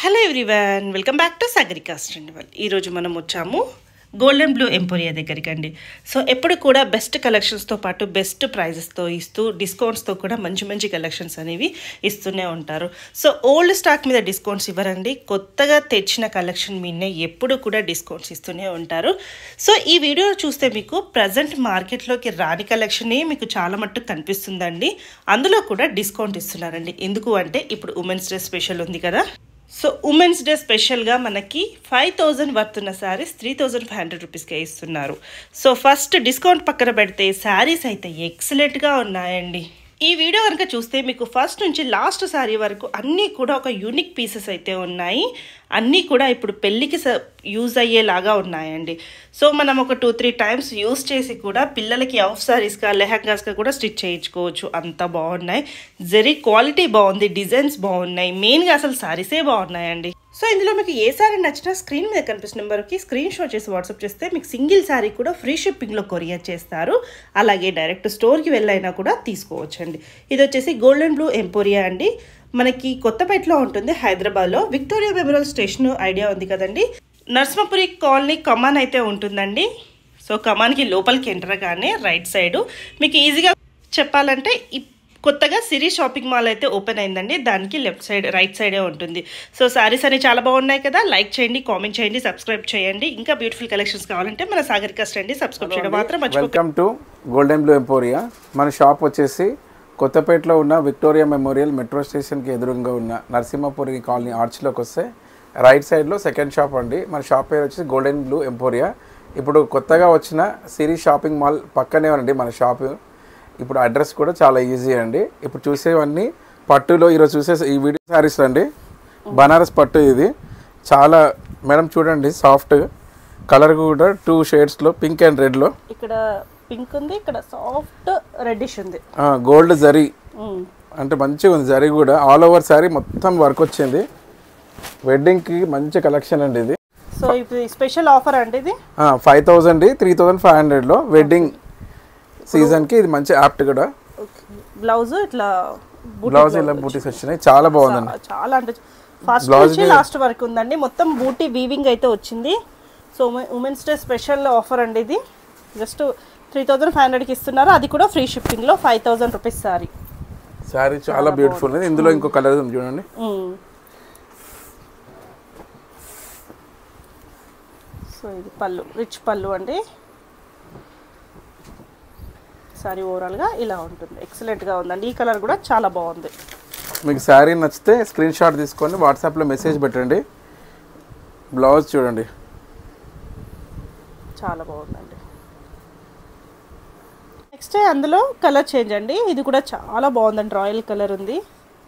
Hello everyone welcome back to Sagarika స్టాండివల్ ఈరోజు మనం వచ్చాము గోల్డెన్ బ్లూ ఎంపోరియా దగ్గరికి అండి సో ఎప్పుడు కూడా బెస్ట్ కలెక్షన్స్తో పాటు బెస్ట్ ప్రైజెస్తో ఇస్తూ డిస్కౌంట్స్తో కూడా మంచి మంచి కలెక్షన్స్ అనేవి ఇస్తూనే ఉంటారు సో ఓల్డ్ స్టాక్ మీద డిస్కౌంట్స్ ఇవ్వరండి కొత్తగా తెచ్చిన కలెక్షన్ మీదనే ఎప్పుడు కూడా డిస్కౌంట్స్ ఇస్తూనే ఉంటారు సో ఈ వీడియో చూస్తే మీకు ప్రజెంట్ మార్కెట్లోకి రాని కలెక్షనే మీకు చాలా మట్టుకు కనిపిస్తుందండి అందులో కూడా డిస్కౌంట్ ఇస్తున్నారండి ఎందుకు అంటే ఇప్పుడు ఉమెన్స్ డే స్పెషల్ ఉంది కదా సో ఉమెన్స్ డే స్పెషల్గా మనకి ఫైవ్ థౌజండ్ వర్త్ ఉన్న saris three thousand five hundred రూపీస్కే ఇస్తున్నారు సో ఫస్ట్ డిస్కౌంట్ పక్కన పెడితే శారీస్ అయితే ఎక్సలెంట్గా ఉన్నాయండి ఈ వీడియో కనుక చూస్తే మీకు ఫస్ట్ నుంచి లాస్ట్ శారీ వరకు అన్నీ కూడా ఒక యూనిక్ పీసెస్ అయితే ఉన్నాయి అన్నీ కూడా ఇప్పుడు పెళ్ళికి స యూజ్ అయ్యేలాగా ఉన్నాయండి సో మనం ఒక టూ త్రీ టైమ్స్ యూస్ చేసి కూడా పిల్లలకి ఆఫ్ సారీస్గా లెహంగాస్గా కూడా స్టిచ్ చేయించుకోవచ్చు అంత బాగున్నాయి జరీ క్వాలిటీ బాగుంది డిజైన్స్ బాగున్నాయి మెయిన్గా అసలు సారీసే బాగున్నాయండి సో ఇందులో మీకు ఏ సారీ నచ్చినా స్క్రీన్ మీద కనిపిస్తున్న నెంబర్కి స్క్రీన్ షాట్ చేసి వాట్సాప్ చేస్తే మీకు సింగిల్ శారీ కూడా ఫ్రీ షిప్పింగ్లో కొరియర్ చేస్తారు అలాగే డైరెక్ట్ స్టోర్కి వెళ్ళైనా కూడా తీసుకోవచ్చండి ఇది వచ్చేసి గోల్డెన్ బ్లూ ఎంపోరియా అండి మనకి కొత్తపేటలో ఉంటుంది హైదరాబాద్లో విక్టోరియా మెమోరియల్ స్టేషన్ ఐడియా ఉంది కదండి నర్సింహపురి కాలనీ కమాన్ అయితే ఉంటుందండి సో కమాన్కి లోపలికి ఎంటర్ కానీ రైట్ సైడు మీకు ఈజీగా చెప్పాలంటే ఇప్- కొత్తగా సిరి షాపింగ్ మాల్ అయితే ఓపెన్ అయిందండి దానికి లెఫ్ట్ సైడ్ రైట్ సైడే ఉంటుంది సో సారీస్ అన్ని చాలా బాగున్నాయి కదా లైక్ చేయండి కామెంట్ చేయండి సబ్స్క్రైబ్ చేయండి ఇంకా బ్యూటిఫుల్ కలెక్షన్స్ కావాలంటే మన సాగరిక స్టండి సబ్స్క్రైబ్ చేయడం మాత్రం మర్చిపోకండి welcome to golden blue Emporia మన షాప్ వచ్చేసి కొత్తపేటలో ఉన్న విక్టోరియా మెమోరియల్ మెట్రో స్టేషన్కి ఎదురుగా ఉన్న నరసింహపురి కాలనీ ఆర్చ్లోకి వస్తే రైట్ సైడ్లో సెకండ్ షాప్ అండి మన షాప్ పేరు వచ్చేసి గోల్డెన్ బ్లూ ఎంపోరియా ఇప్పుడు కొత్తగా వచ్చిన సిరీ షాపింగ్ మాల్ పక్కనే ఉండండి మన షాప్ ఇప్పుడు అడ్రస్ కూడా చాలా ఈజీ అండి ఇప్పుడు చూసేవన్నీ పట్టులో ఈరోజు చూసే ఈ వీడియో శారీస్ అండి బనారస్ పట్టు ఇది చాలా మేడం చూడండి సాఫ్ట్ కలర్ కూడా టూ షేడ్స్లో పింక్ అండ్ రెడ్లో ఇక్కడ పింక్ ఉంది ఇక్కడ సాఫ్ట్ రెడ్డిష్ ఉంది గోల్డ్ జరీ అంటే మంచిగా ఉంది జరీ కూడా ఆల్ ఓవర్ శారీ మొత్తం వర్క్ వచ్చింది వెడ్డింగ్కి మంచి కలెక్షన్ అండి ఇది సో ఇప్పుడు స్పెషల్ ఆఫర్ అండి ఇది five thousand three thousand five హండ్రెడ్లో వెడ్డింగ్ సీజన్కి ఇది మంచి యాప్ట్ కూడా బ్లౌజ్ ఇట్లా బూటీ బ్లౌజ్ ఇలా బూటీస్ వచ్చినాయి చాలా బాగుందండి చా- చాలా అంటే ఫస్ట్ Blouse నుంచి లాస్ట్ వరకు ఉందండి మొత్తం బూటీ వీవింగ్ అయితే వచ్చింది so womens day special offer అండి ఇది జస్ట్ త్రీ థౌజండ్ ఫైవ్ హండ్రెడ్కి ఇస్తున్నారు అది కూడా ఫ్రీ షిప్పింగ్లో five thousand rupees sorry sari చాలా బ్యూటిఫుల్ ఉంది ఇందులో ఇంకో కలర్ ఉంది చూడండి సో ఇది పళ్ళు రిచ్ పళ్ళు అండి సారీ ఓవరాల్గా ఇలా ఉంటుంది ఎక్సలెంట్గా ఉందండి ఈ కలర్ కూడా చాలా బాగుంది మీకు శారీ నచ్చితే స్క్రీన్ షాట్ తీసుకొని వాట్సాప్లో మెసేజ్ పెట్టండి బ్లౌజ్ చూడండి చాలా బాగుందండి నెక్స్ట్ అందులో కలర్ చేంజ్ అండి ఇది కూడా చాలా బాగుందండి రాయల్ కలర్ ఉంది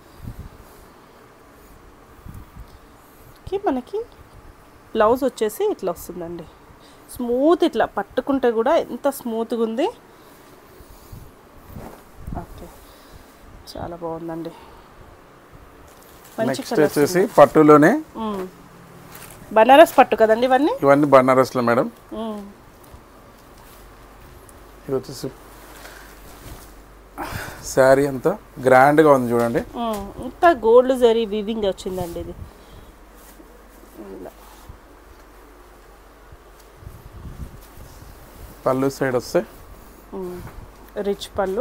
కి మనకి బ్లౌజ్ వచ్చేసి ఇట్లా వస్తుందండి స్మూత్ ఇట్లా పట్టుకుంటే కూడా ఎంత స్మూత్గా ఉంది ఓకే చాలా బాగుందండి మంచి నెక్స్ట్ కలర్ వచ్చేసి పట్టులోనే బనారస్ పట్టు కదండి ఇవన్నీ ఇవన్నీ బనారస్లో మేడం మ్మ్. ఇది వచ్చేసి శారీ అంతా గ్రాండ్గా ఉంది చూడండి మ్మ్. ఇంత గోల్డ్ జరీ వివింగ్ వచ్చిందండి ఇది ఇలా. పళ్ళు సైడ్ వస్తే మ్మ్. రిచ్ పళ్ళు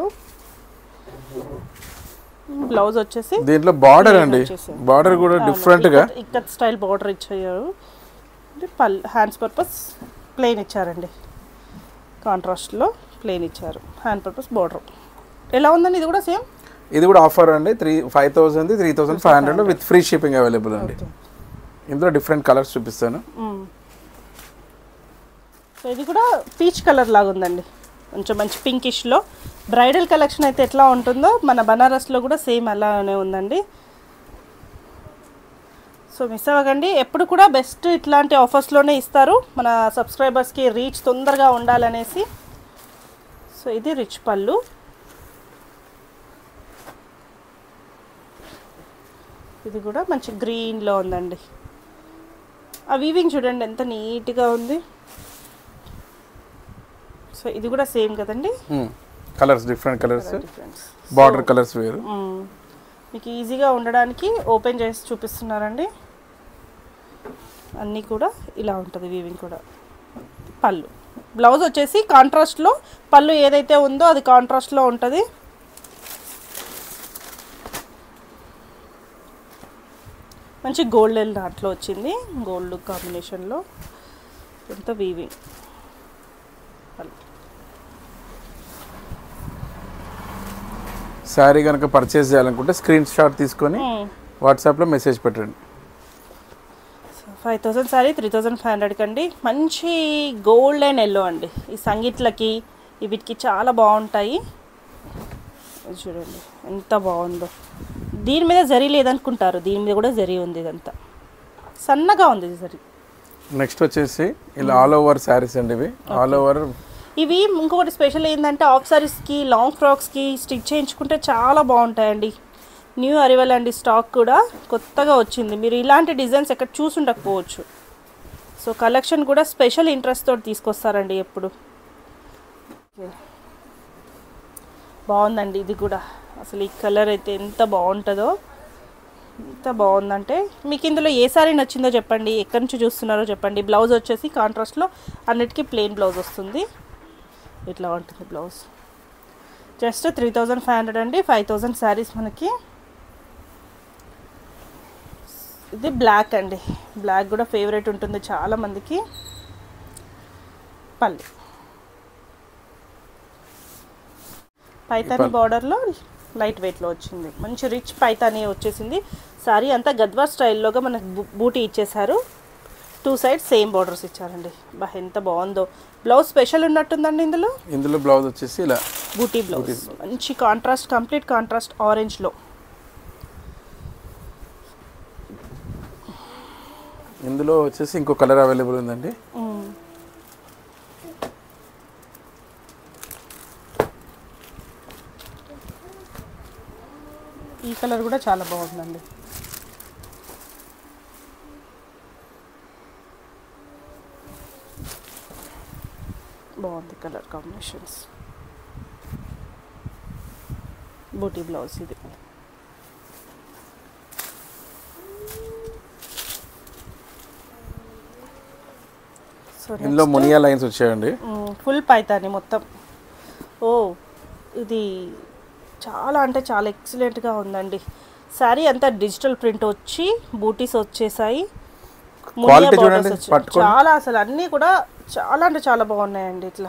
బ్లౌజ్ వచ్చేసి దీంట్లో బార్డర్ అండి వచ్చేసింది. బార్డర్ కూడా డిఫరెంట్గా ఇక్కడ స్టైల్ బార్డర్ ఇచ్చారు ఇది పల్ హ్యాండ్స్ పర్పస్ ప్లెయిన్ ఇచ్చారండి కాంట్రాస్ట్లో ప్లెయిన్ ఇచ్చారు హ్యాండ్ పర్పస్ బార్డర్ ఎలా ఉందండి ఇది కూడా సేమ్ ఇది కూడా ఆఫర్ అండి three five thousand three thousand five hundred with free shipping available అండి ఇందులో డిఫరెంట్ కలర్స్ చూపిస్తాను సో ఇది కూడా పీచ్ కలర్ లాగా ఉందండి కొంచెం మంచి పింకిష్లో బ్రైడల్ కలెక్షన్ అయితే ఎట్లా ఉంటుందో మన బనారస్లో కూడా సేమ్ అలానే ఉందండి సో మిస్ అవ్వకండి ఎప్పుడు కూడా బెస్ట్ ఇట్లాంటి ఆఫర్స్లోనే ఇస్తారు మన సబ్స్క్రైబర్స్కి రీచ్ తొందరగా ఉండాలనేసి సో ఇది రిచ్ పళ్ళు ఇది కూడా మంచి గ్రీన్లో ఉందండి ఆ వీవింగ్ చూడండి ఎంత నీట్గా ఉంది సో ఇది కూడా సేమ్ కదండి colours different colours difference border colours వేరు మీకు ఈజీగా ఉండడానికి ఓపెన్ చేసి చూపిస్తున్నారండి అన్నీ కూడా ఇలా ఉంటుంది వీవింగ్ కూడా పళ్ళు బ్లౌజ్ వచ్చేసి కాంట్రాస్ట్లో పళ్ళు ఏదైతే ఉందో అది కాంట్రాస్ట్లో ఉంటుంది మంచి గోల్డెన్ దాంట్లో వచ్చింది గోల్డ్ కాంబినేషన్లో ఎంత వీవింగ్ పళ్ళు శారీ కనుక పర్చేస్ చేయాలనుకుంటే స్క్రీన్ షాట్ తీసుకొని వాట్సాప్లో మెసేజ్ పెట్టండి five thousand sari three thousand five హండ్రెడ్కి అండి మంచి గోల్డ్ అండ్ ఎల్లో అండి ఈ సంగీట్లకి ఈ వీటికి చాలా బాగుంటాయి ఇది చూడండి ఎంత బాగుందో దీని మీద జరీ లేదనుకుంటారు దీని మీద కూడా జరీ ఉంది ఇదంతా సన్నగా ఉంది ఇది జరీ నెక్స్ట్ వచ్చేసి ఇలా ఆల్ ఓవర్ శారీస్ అండి ఇవి ఆల్ ఓవర్ ఇవి ఇంకొకటి స్పెషల్ ఏంటంటే ఆఫ్ సారీస్కి లాంగ్ ఫ్రాక్స్కి స్టిచ్ చేయించుకుంటే చాలా బాగుంటాయండి న్యూ అరివల్ అండి స్టాక్ కూడా కొత్తగా వచ్చింది మీరు ఇలాంటి డిజైన్స్ ఎక్కడ చూసుండకపోవచ్చు సో కలెక్షన్ కూడా స్పెషల్ ఇంట్రెస్ట్ తోటి తీసుకొస్తారండి ఎప్పుడు Okay. బాగుందండి ఇది కూడా అసలు ఈ కలర్ అయితే ఎంత బాగుంటుందో ఎంత బాగుందంటే మీకు ఇందులో ఏ సారీ నచ్చిందో చెప్పండి ఎక్కడి నుంచి చూస్తున్నారో చెప్పండి బ్లౌజ్ వచ్చేసి కాంట్రాస్ట్లో అన్నిటికీ ప్లెయిన్ బ్లౌజ్ వస్తుంది ఇట్లా ఉంటుంది blouse just three thousand five hundred అండి ఫైవ్ థౌజండ్ శారీస్ మనకి ఇది బ్లాక్ అండి బ్లాక్ కూడా ఫేవరెట్ ఉంటుంది చాలా మందికి పల్లి పైతాని బార్డర్లో లైట్ వెయిట్లో వచ్చింది మంచి రిచ్ పైతాని వచ్చేసింది సారీ అంతా గద్వార్ స్టైల్లోగా మనకు బూ- బూటీ ఇచ్చేసారు టూ సైడ్స్ సేమ్ బార్డర్స్ ఇచ్చారండి బా ఎంత బాగుందో బ్లౌజ్ స్పెషల్ ఉన్నట్టుందండి ఇందులో ఇందులో బ్లౌజ్ వచ్చేసి ఇలా బూటీ బ్లౌజ్ మంచి కాంట్రాస్ట్ కంప్లీట్ కాంట్రాస్ట్ ఆరెంజ్లో ఇందులో వచ్చేసి ఇంకో కలర్ అవైలబుల్ ఉందండి ఈ కలర్ కూడా చాలా బాగుందండి బాగుంది కలర్ కాంబినేషన్స్ బూటీ బ్లౌజ్ ఇది సో ఇందులో మునియా లైన్స్ వచ్చాయండి ఫుల్ పైతాని మొత్తం ఓ ఇది చాలా అంటే చాలా ఎక్సలెంట్గా ఉందండి శారీ అంతా డిజిటల్ ప్రింట్ వచ్చి బూటీస్ వచ్చేసాయి మునియా Quality borders చూడండి, వచ్చాయి. పట్టుకోండి. చాలా అసలు అన్నీ కూడా చాలా అంటే చాలా బాగున్నాయండి ఇట్లా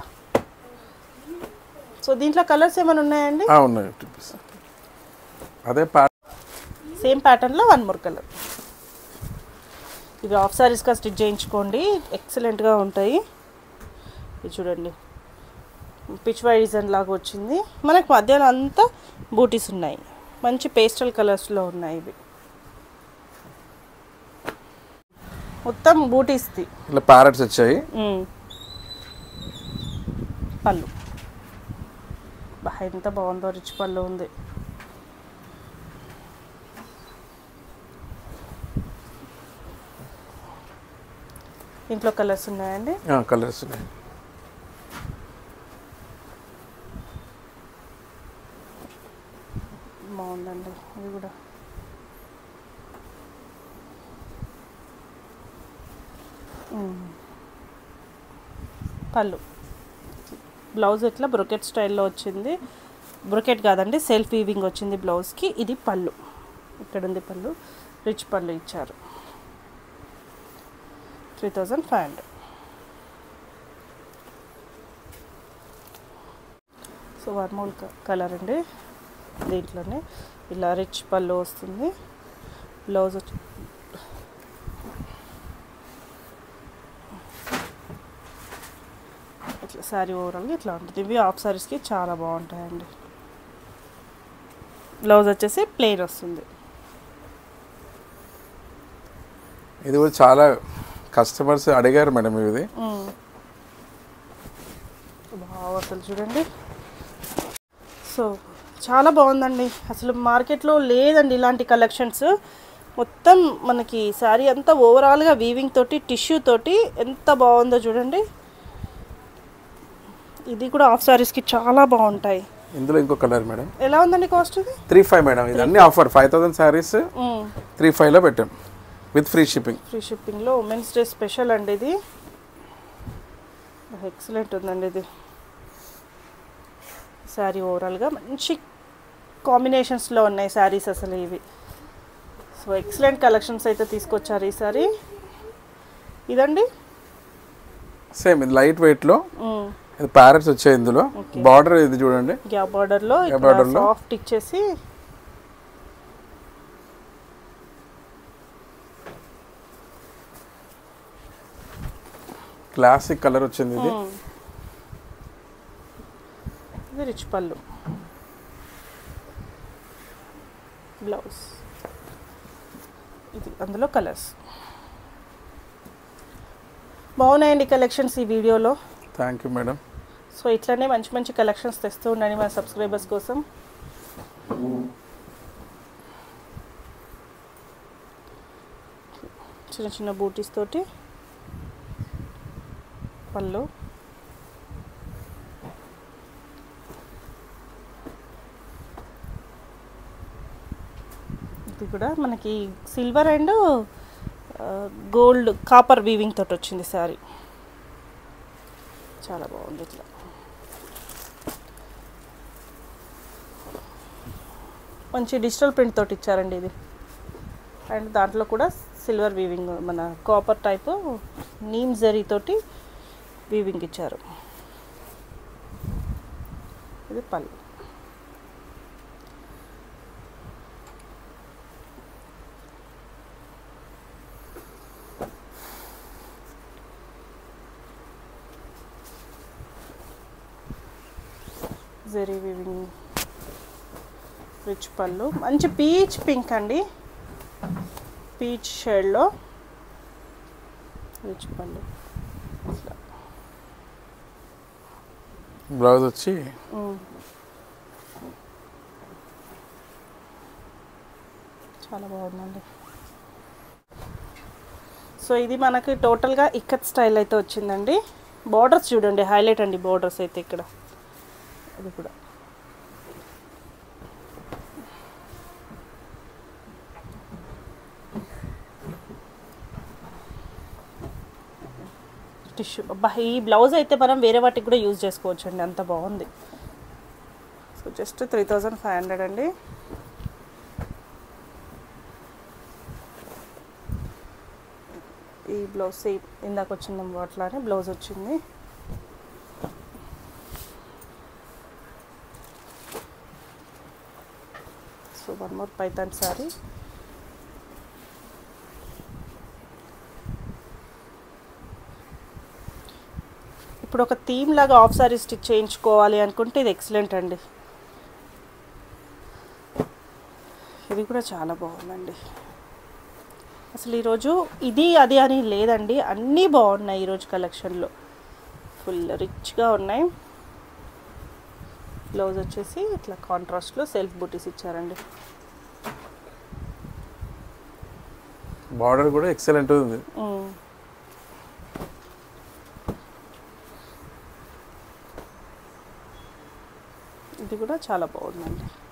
సో దీంట్లో కలర్స్ ఏమైనా ఉన్నాయండి ఆ, ఉన్నాయి చూపిస్తాను అదే పా సేమ్ ప్యాటర్న్లో వన్ మోర్ కలర్ ఇవి ఆఫ్ సారీస్గా స్టిచ్ చేయించుకోండి ఎక్సలెంట్గా ఉంటాయి ఇది చూడండి పిచ్ వై డిజైన్ లాగా వచ్చింది మనకు మధ్యలో అంతా బూటీస్ ఉన్నాయి మంచి పేస్టల్ కలర్స్లో ఉన్నాయి ఇవి మొత్తం బూటీస్ది ఇలా ప్యారెట్స్ వచ్చాయి మ్మ్. పళ్ళు బా ఎంత బాగుందో రిచ్ పళ్ళు ఉంది ఇంట్లో కలర్స్ ఉన్నాయండి కలర్స్ ఉన్నాయి బాగుందండి ఇది కూడా మ్మ్. పళ్ళు బ్లౌజ్ ఇట్లా బ్రొకెట్ స్టైల్లో వచ్చింది బ్రొకెట్ కాదండి సెల్ఫ్ వీవింగ్ వచ్చింది బ్లౌజ్కి ఇది పళ్ళు ఇక్కడ ఉంది పళ్ళు రిచ్ పళ్ళు ఇచ్చారు three thousand five hundred so వర్మోల్ కలర్ అండి దీంట్లోనే ఇలా రిచ్ పళ్ళు వస్తుంది బ్లౌజ్ వచ్చి ఇట్లా శారీ ఓవరాల్గా ఇట్లా ఉంటుంది ఇవి ఆఫ్ శారీస్కి చాలా బాగుంటాయండి బ్లౌజ్ వచ్చేసి ప్లెయిన్ వస్తుంది ఇది కూడా చాలా కస్టమర్స్ అడిగారు మేడం ఇది బాగా అసలు చూడండి సో చాలా బాగుందండి అసలు మార్కెట్లో లేదండి ఇలాంటి కలెక్షన్స్ మొత్తం మనకి శారీ అంతా ఓవరాల్గా వీవింగ్ తోటి టిష్యూ తోటి ఎంత బాగుందో చూడండి ఇది కూడా ఆఫ్ శారీస్కి చాలా బాగుంటాయి ఇందులో ఇంకో కలర్ మేడం ఎలా ఉందండి కాస్ట్ ఇది త్రీ ఫైవ్ మేడం ఇది అన్ని offer five thousand saris three ఫైవ్లో పెట్టాం విత్ ఫ్రీ షిప్పింగ్ ఫ్రీ షిప్పింగ్లో ఉమెన్స్ డే స్పెషల్ అండి ఇది ఎక్సలెంట్ ఉందండి ఇది శారీ ఓవరాల్గా మంచి కాంబినేషన్స్లో ఉన్నాయి శారీస్ అసలు ఇవి సో ఎక్సలెంట్ కలెక్షన్స్ అయితే తీసుకొచ్చారు ఈ సారీ ఇదండి సేమ్ ఇది లైట్ వెయిట్లో మ్మ్. ఇది ప్యారెట్స్ వచ్చాయి ఇందులో బార్డర్ ఇది చూడండి గ్యాప్ బార్డర్లో Gap border లో. సాఫ్ట్ ఇచ్చేసి క్లాసిక్ కలర్ వచ్చింది ఇది మ్మ్. ఇది రిచ్ పళ్ళు బ్లౌజ్ ఇది అందులో కలర్స్ బాగున్నాయండి కలెక్షన్స్ ఈ వీడియోలో థ్యాంక్ యూ మేడం సో ఇట్లనే మంచి మంచి కలెక్షన్స్ తెస్తూ ఉండండి మన సబ్స్క్రైబర్స్ కోసం చిన్న చిన్న బూటీస్ తోటి పళ్ళు ఇది కూడా మనకి silver and gold copper weaving తోటి వచ్చింది సారీ చాలా బాగుంది ఇట్లా మంచి డిజిటల్ ప్రింట్ తోటి ఇచ్చారండి ఇది అండ్ దాంట్లో కూడా సిల్వర్ వీవింగ్ మన కాపర్ టైపు నీమ్ జరీ తోటి వీవింగ్ ఇచ్చారు ఇది పళ్ళు జరీ వీవింగ్ రిచ్ పళ్ళు మంచి పీచ్ పింక్ అండి పీచ్ షేడ్లో రిచ్ పళ్ళు ఇట్లా. బ్లౌజ్ వచ్చి మ్మ్. చాలా బాగుందండి సో ఇది మనకి టోటల్గా ఇక్కత్ స్టైల్ అయితే వచ్చిందండి బార్డర్స్ చూడండి హైలైట్ అండి బార్డర్స్ అయితే ఇక్కడ అది కూడా టిష్యూ అబ్బా ఈ బ్లౌజ్ అయితే మనం వేరే వాటికి కూడా యూజ్ చేసుకోవచ్చు అండి అంత బాగుంది so just three thousand five hundred అండి ఈ బ్లౌజ్ సేమ్ ఇందాక వచ్చింది అట్లానే బ్లౌజ్ వచ్చింది so one more Paithani sari ఇప్పుడు ఒక థీమ్ లాగా ఆఫ్ సారీ స్టిచ్ చేయించుకోవాలి అనుకుంటే ఇది ఎక్సలెంట్ అండి ఇది కూడా చాలా బాగుందండి అసలు ఈరోజు ఇది అది అని లేదండి అన్నీ బాగున్నాయి ఈరోజు కలెక్షన్లో ఫుల్ రిచ్గా ఉన్నాయి బ్లౌజ్ వచ్చేసి ఇట్లా కాంట్రాస్ట్లో సెల్ఫ్ బూటీస్ ఇచ్చారండి బార్డర్ కూడా ఎక్సలెంట్ ఉంది ఉమ్. ఇది కూడా చాలా బాగుందండి